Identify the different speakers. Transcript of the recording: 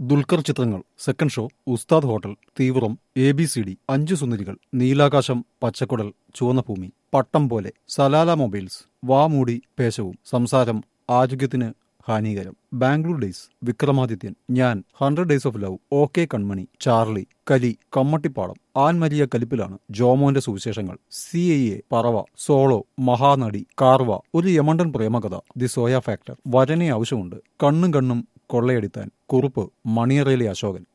Speaker 1: ദുൽഖർ ചിത്രങ്ങൾ second show Ustad hotel Theevram A B C D Anchu Sundarikal Neelakasham Pachakkadal Chuvanna Bhoomi പട്ടം പോലെ Salalah mobiles വാമൂടി പേശവും സംസാരം ആരോഗ്യത്തിന് ഹാനികരം ബാംഗ്ലൂർ ഡേയ്സ് വിക്രമാദിത്യൻ ഞാൻ hundred days of love okay Kanmani Charlie Kali Kammattipaadam Annmaria Kalippilaanu ജോമോന്റെ Suvisheshangal C I A Parava solo Mahanati Karwaan Oru Yamandan Premakatha the Zoya factor Varane Avashyamund Kannum കണ്ണും കൊള്ളയടിത്താൻ കുറുപ്പ് മണിയറയിലെ അശോകൻ